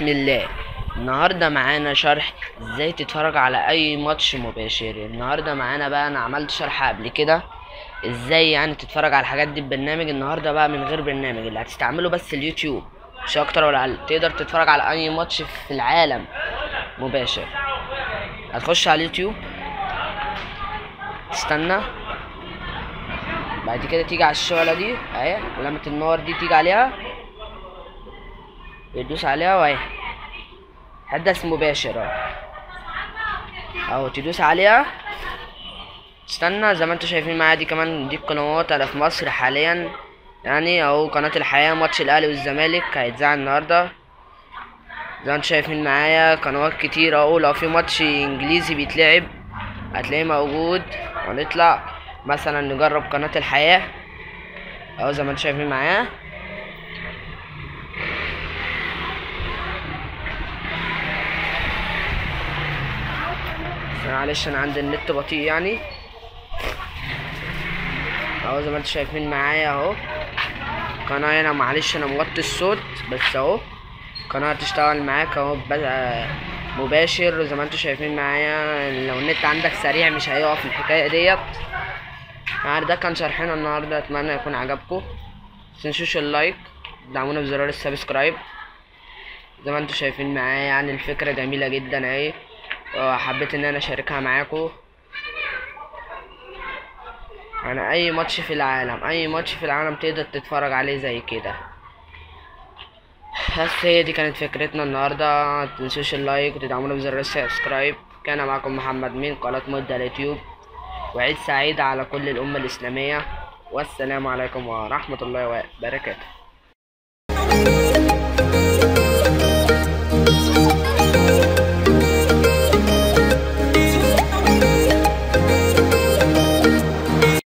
بسم الله النهارده معانا شرح ازاي تتفرج على اي ماتش مباشر النهارده معانا بقى انا عملت شرح قبل كده ازاي يعني تتفرج على الحاجات دي ببرنامج النهارده بقى من غير برنامج اللي هتستعمله بس اليوتيوب مش اكتر ولا اقل تقدر تتفرج على اي ماتش في العالم مباشر هتخش على اليوتيوب تستنى بعد كده تيجي على الشغلة دي اهي علامة النار دي تيجي عليها تدوس عليها واهي حدث مباشر اهو اهو تدوس عليها استنى زي ما انتوا شايفين معايا دي كمان دي القنوات انا في مصر حاليا يعني اهو قناة الحياة ماتش الاهلي والزمالك هيتذاع النهاردة زي ما انتوا شايفين معايا قنوات كتير اهو لو في ماتش انجليزي بيتلعب هتلاقيه موجود هنطلع مثلا نجرب قناة الحياة اهو زي ما انتوا شايفين معايا معلش انا عندي النت بطيء يعني اهو زي ما انتوا شايفين معايا اهو قناة هنا معلش انا موطي الصوت بس اهو قناة تشتغل معاك اهو بقى مباشر زي ما انتوا شايفين معايا لو النت عندك سريع مش هيقف الحكاية ديت يعني ده كان شرحنا النهارده اتمنى يكون عجبكم متنسوش اللايك دعمونا بزرار السبسكرايب زي ما انتوا شايفين معايا يعني الفكرة جميلة جدا اهي وحبيت ان انا اشاركها معاكم يعني اي ماتش في العالم اي ماتش في العالم تقدر تتفرج عليه زي كده بس هي دي كانت فكرتنا النهارده متنسوش اللايك وتدعمونا بزر السبسكرايب كان معكم محمد من قناة مدة اليوتيوب وعيد سعيد على كل الأمة الإسلامية والسلام عليكم ورحمة الله وبركاته